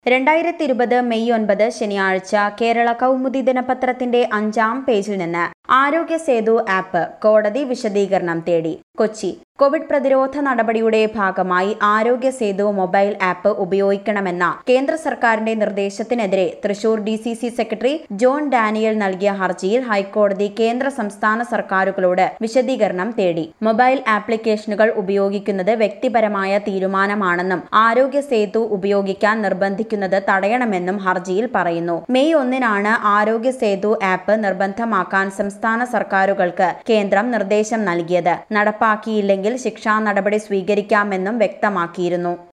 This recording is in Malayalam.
രണ്ടായിരത്തി ഇരുപത് മെയ് ഒൻപത് ശനിയാഴ്ച കേരള കൗമുദി ദിനപത്രത്തിന്റെ അഞ്ചാം പേജിൽ നിന്ന് ആരോഗ്യ സേതു ആപ്പ് കോടതി വിശദീകരണം തേടി കൊച്ചി കോവിഡ് പ്രതിരോധ നടപടിയുടെ ഭാഗമായി ആരോഗ്യ സേതു മൊബൈൽ ആപ്പ് ഉപയോഗിക്കണമെന്ന കേന്ദ്ര സർക്കാരിന്റെ നിർദ്ദേശത്തിനെതിരെ Thrissur D C C secretary John Daniel നൽകിയ ഹർജിയിൽ ഹൈക്കോടതി കേന്ദ്ര സംസ്ഥാന സർക്കാരുകളോട് വിശദീകരണം തേടി മൊബൈൽ ആപ്ലിക്കേഷനുകൾ ഉപയോഗിക്കുന്നത് വ്യക്തിപരമായ തീരുമാനമാണെന്നും ആരോഗ്യ സേതു ഉപയോഗിക്കാൻ നിർബന്ധിക്കുന്നത് തടയണമെന്നും ഹർജിയിൽ പറയുന്നു മെയ് ഒന്നിനാണ് ആരോഗ്യ സേതു ആപ്പ് നിർബന്ധമാക്കാൻ സംസ്ഥാന സർക്കാരുകൾക്ക് കേന്ദ്രം നിർദ്ദേശം നൽകിയത് നടപ്പാക്കിയില്ലെങ്കിൽ ശിക്ഷാ നടപടി സ്വീകരിക്കാമെന്നും വ്യക്തമാക്കിയിരുന്നു